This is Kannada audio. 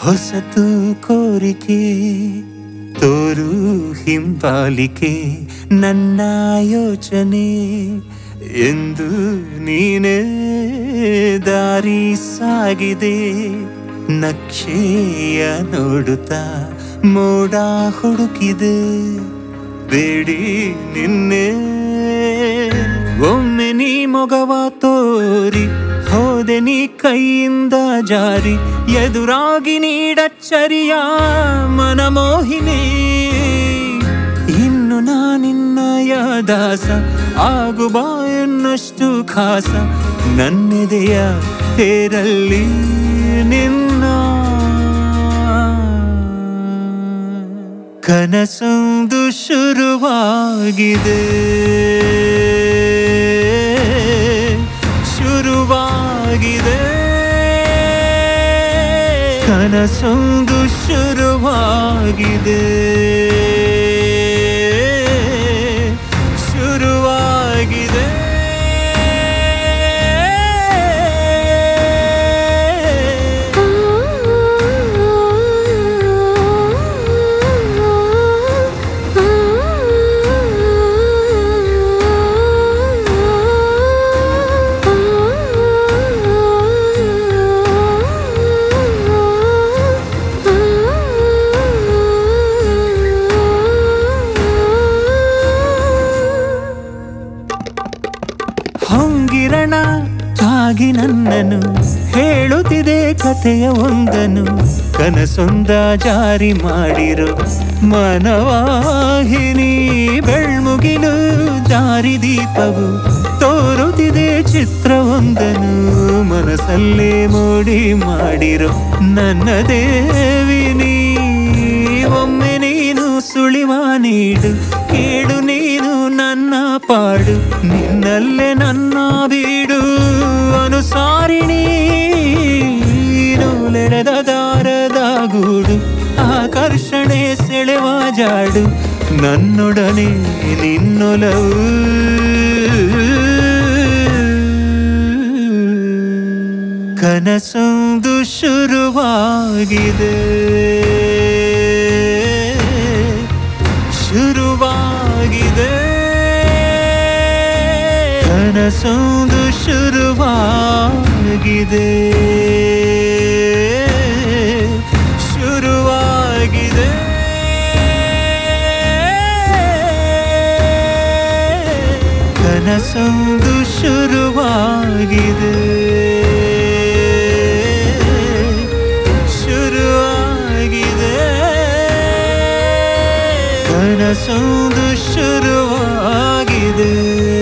ಹೊಸತು ಕೋರಿಕೆ ತೋರು ಹಿಂಬಾಲಿಕೆ ನನ್ನ ಯೋಚನೆ ಎಂದು ನೀನೇ ದಾರಿ ಸಾಗಿದೆ ನಕ್ಷೆಯ ನೋಡುತ್ತಾ ಮೋಡ ಹುಡುಕಿದೆ ಬೇಡಿ ನಿನ್ನೆ ಒಮ್ಮೆ ನೀ ಮೊಗವ ತೋರಿ ಹೋದೆ ನೀ ಕೈಯಿಂದ ಜಾರಿ ಎದುರಾಗಿ ನೀಡಚ್ಚರಿಯ ಮನಮೋಹಿನಿ ಇನ್ನು ನಾನಿನ್ನಯ ದಾಸ ಆಗು ಬಾ ಎನ್ನಷ್ಟು ಖಾಸ ನನ್ನೆದೆಯ ತೇರಲ್ಲಿ ನಿನ್ನ ಕನಸೊಂದು ಶುರುವಾಗಿದೆ ಶುರುವಾಗಿದೆ ಕನಸೊಂದು ಶುರುವಾಗಿದೆ ಶುರುವಾಗಿದೆ ಹೊಂಗಿರಣ ತಾಗಿ ನನ್ನನು ಹೇಳುತ್ತಿದೆ ಕಥೆಯ ಒಂದನು ಕನಸೊಂದ ಜಾರಿ ಮಾಡಿರೋ ಮನವಾಹಿನಿ ಬೆಳ್ಮುಗಿಲು ದಾರಿ ದೀಪವು ತೋರುತ್ತಿದೆ ಚಿತ್ರವೊಂದನು ಮನಸ್ಸಲ್ಲೇ ಮೂಡಿ ಮಾಡಿರೋ ನನ್ನ ದೇವಿನಿ ಒಮ್ಮೆ ನೀನು ಸುಳಿವ ನೀಡು ಕೇಳು ನೀನು ನನ್ನ ಪಾಡು ನಿನ್ನಲ್ಲೇ ನನ್ನ ಬೀಡು ಅನುಸಾರಿಣಿ ನೂಲೆಳೆದ ದಾರದ ಗೂಡು ಆಕರ್ಷಣೆ ಸೆಳೆವ ಜಾಡು ನನ್ನೊಡನೆ ನಿನ್ನೊಲವು ಕನಸೊಂದು ಶುರುವಾಗಿದೆ ಶುರುವಾಗಿದೆ ಕನಸೊಂದು ಶುರುವಾಗಿದೆ ಶುರುವಾಗಿದೆ ಕನಸೊಂದು ಶುರುವಾಗಿದೆ ಶುರುವಾಗಿದೆ ಕನಸೊಂದು ಶುರುವಾಗಿದೆ